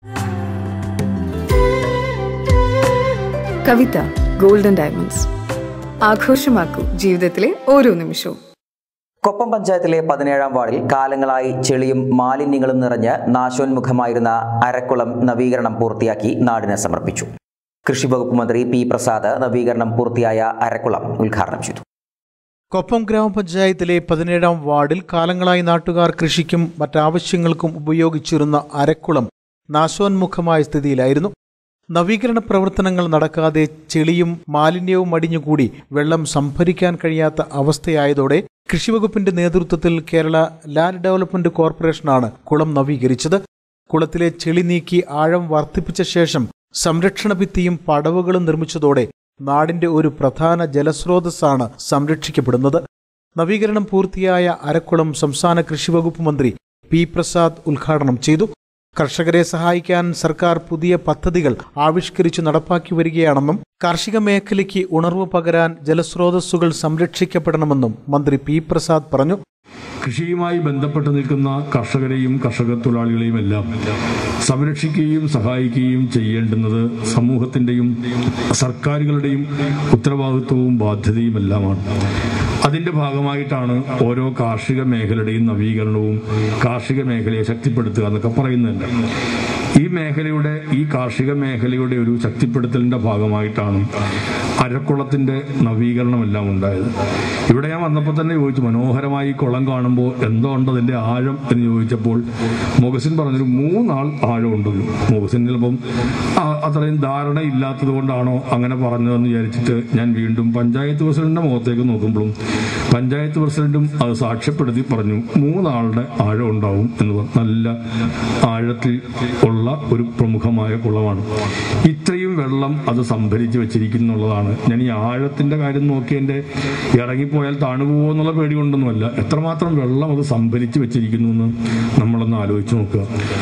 കവിത golden diamonds ആഘോഷമാക്കൂ ജീവിതത്തിലെ ഓരോ നിമിഷവും കൊപ്പം പഞ്ചായത്തിലെ പതിനേഴാം വാർഡിൽ കാലങ്ങളായി ചെളിയും മാലിന്യങ്ങളും നിറഞ്ഞ് നാശോന്മുഖമായിരുന്ന അരക്കുളം നവീകരണം പൂർത്തിയാക്കി നാടിന് സമർപ്പിച്ചു കൃഷിവകുപ്പ് മന്ത്രി പി പ്രസാദ് നവീകരണം പൂർത്തിയായ അരക്കുളം ഉദ്ഘാടനം ചെയ്തു കൊപ്പം ഗ്രാമപഞ്ചായത്തിലെ പതിനേഴാം വാർഡിൽ കാലങ്ങളായി നാട്ടുകാർ കൃഷിക്കും മറ്റാവശ്യങ്ങൾക്കും ഉപയോഗിച്ചിരുന്ന അരക്കുളം നാശോന്മുഖമായ സ്ഥിതിയിലായിരുന്നു നവീകരണ പ്രവർത്തനങ്ങൾ നടക്കാതെ ചെളിയും മാലിന്യവും അടിഞ്ഞുകൂടി വെള്ളം സംഭരിക്കാൻ കഴിയാത്ത അവസ്ഥയായതോടെ കൃഷിവകുപ്പിന്റെ നേതൃത്വത്തിൽ കേരള ലാൻഡ് ഡെവലപ്മെന്റ് കോർപ്പറേഷനാണ് കുളം നവീകരിച്ചത് കുളത്തിലെ ചെളി നീക്കി ആഴം വർദ്ധിപ്പിച്ച ശേഷം സംരക്ഷണ ഭിത്തിയും പടവുകളും നിർമ്മിച്ചതോടെ നാടിന്റെ ഒരു പ്രധാന ജലസ്രോതസ്സാണ് സംരക്ഷിക്കപ്പെടുന്നത് നവീകരണം പൂർത്തിയായ അരക്കുളം സംസ്ഥാന കൃഷിവകുപ്പ് മന്ത്രി പി പ്രസാദ് ഉദ്ഘാടനം ചെയ്തു കർഷകരെ സഹായിക്കാൻ സർക്കാർ പുതിയ പദ്ധതികൾ ആവിഷ്കരിച്ചു നടപ്പാക്കി വരികയാണെന്നും കാർഷിക മേഖലയ്ക്ക് ഉണർവ് പകരാൻ ജലസ്രോതസ്സുകൾ സംരക്ഷിക്കപ്പെടണമെന്നും മന്ത്രി പി പ്രസാദ് പറഞ്ഞു കൃഷിയുമായി ബന്ധപ്പെട്ട് നിൽക്കുന്ന കർഷകരെയും കർഷക തൊഴിലാളികളെയും എല്ലാം സംരക്ഷിക്കുകയും സഹായിക്കുകയും ചെയ്യേണ്ടുന്നത് സമൂഹത്തിന്റെയും സർക്കാരുകളുടെയും ഉത്തരവാദിത്വവും ബാധ്യതയും എല്ലാമാണ് അതിന്റെ ഭാഗമായിട്ടാണ് ഓരോ കാർഷിക മേഖലയുടെയും നവീകരണവും കാർഷിക മേഖലയെ ശക്തിപ്പെടുത്തുക എന്നൊക്കെ പറയുന്നുണ്ട് ഈ മേഖലയുടെ ഈ കാർഷിക മേഖലയുടെ ഒരു ശക്തിപ്പെടുത്തലിന്റെ ഭാഗമായിട്ടാണ് അരക്കുളത്തിന്റെ നവീകരണമെല്ലാം ഉണ്ടായത് ഇവിടെ ഞാൻ വന്നപ്പോൾ തന്നെ ചോദിച്ചു മനോഹരമായി ഈ കുളം കാണുമ്പോൾ എന്തോ ഉണ്ട് അതിന്റെ ആഴം എന്ന് ചോദിച്ചപ്പോൾ മുഖസിൻ പറഞ്ഞൊരു മൂന്നാൾ ആഴം ഉണ്ടല്ലോ മുഖസിൻ ചിലപ്പം ആ- അത്രയും ധാരണ ഇല്ലാത്തത് കൊണ്ടാണോ അങ്ങനെ പറഞ്ഞതെന്ന് വിചാരിച്ചിട്ട് ഞാൻ വീണ്ടും പഞ്ചായത്ത് പ്രസിഡന്റിന്റെ മുഖത്തേക്ക് നോക്കുമ്പോഴും പഞ്ചായത്ത് പ്രസിഡന്റും അത് സാക്ഷ്യപ്പെടുത്തി പറഞ്ഞു മൂന്നാളുടെ ആഴം ഉണ്ടാവും എന്ന് പറഞ്ഞു നല്ല ആഴത്തിൽ ഉള്ള ഒരു പ്രമുഖമായ കുളമാണ് ഇത്രയും വെള്ളം അത് സംഭരിച്ച് വെച്ചിരിക്കുന്നുള്ളതാണ് ഞാൻ ഈ ആഴത്തിന്റെ കാര്യം നോക്കി എന്റെ ഇറങ്ങിപ്പോയാൽ താണുപോകുമോ എന്നുള്ള പേടി കൊണ്ടൊന്നുമല്ല എത്രമാത്രം വെള്ളം അത് സംഭരിച്ച് വെച്ചിരിക്കുന്നു എന്ന് നമ്മളൊന്ന് ആലോചിച്ച് നോക്കുക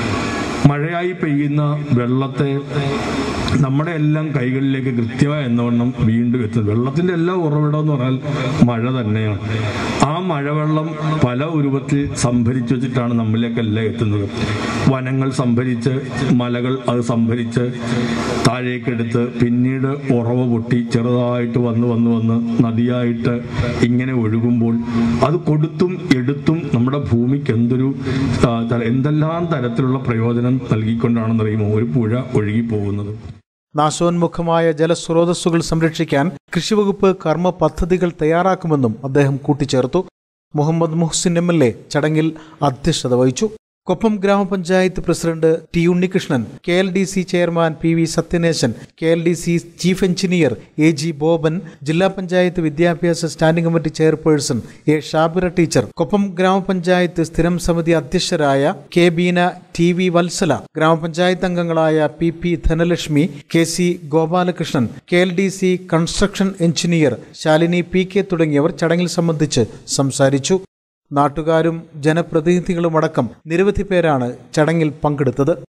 മഴയായി പെയ്യുന്ന വെള്ളത്തെ നമ്മുടെ എല്ലാം കൈകളിലേക്ക് കൃത്യമായി എന്നവണ്ണം വീണ്ടും എത്തുന്നത് വെള്ളത്തിന്റെ എല്ലാ ഉറവിടം എന്ന് പറഞ്ഞാൽ മഴ തന്നെയാണ് ആ മഴവെള്ളം പല ഉരുവത്തിൽ സംഭരിച്ചു വെച്ചിട്ടാണ് നമ്മളിലേക്കെല്ലാം എത്തുന്നത് വനങ്ങൾ സംഭരിച്ച് മലകൾ അത് സംഭരിച്ച് താഴേക്കെടുത്ത് പിന്നീട് ഉറവ പൊട്ടി ചെറുതായിട്ട് വന്ന് വന്ന് വന്ന് നദിയായിട്ട് ഇങ്ങനെ ഒഴുകുമ്പോൾ അത് കൊടുത്തും എടുത്തും നമ്മുടെ ഭൂമിക്ക് എന്തൊരു ആ, തര- എന്തെല്ലാം തരത്തിലുള്ള പ്രയോജനം നൽകിക്കൊണ്ടാണെന്നറിയുമോ ഒരു പുഴ ഒഴുകി പോകുന്നത് നാശോന്മുഖമായ ജലസ്രോതസ്സുകൾ സംരക്ഷിക്കാൻ കൃഷിവകുപ്പ് കർമ്മ പദ്ധതികൾ തയ്യാറാക്കുമെന്നും അദ്ദേഹം കൂട്ടിച്ചേർത്തു Muhammad Muhsin M L A ചടങ്ങിൽ അധ്യക്ഷത വഹിച്ചു കൊപ്പം ഗ്രാമപഞ്ചായത്ത് president T Unnikrishnan K L D C chairman P V Sathyaneshan K L D C chief engineer A G Boban ജില്ലാ പഞ്ചായത്ത് വിദ്യാഭ്യാസ standing committee chairperson A Shabira teacher Koppam ഗ്രാമപഞ്ചായത്ത് സ്ഥിരം സമിതി അധ്യക്ഷരായ K Beena T V Vatsala ഗ്രാമപഞ്ചായത്ത് അംഗങ്ങളായ P P Dhanalakshmi K C Gopalakrishnan K L D C construction engineer Shalini P K തുടങ്ങിയവർ ചടങ്ങിൽ സംബന്ധിച്ച് സംസാരിച്ചു നാട്ടുകാരും ജനപ്രതിനിധികളുമടക്കം നിരവധി പേരാണ് ചടങ്ങിൽ പങ്കെടുത്തത്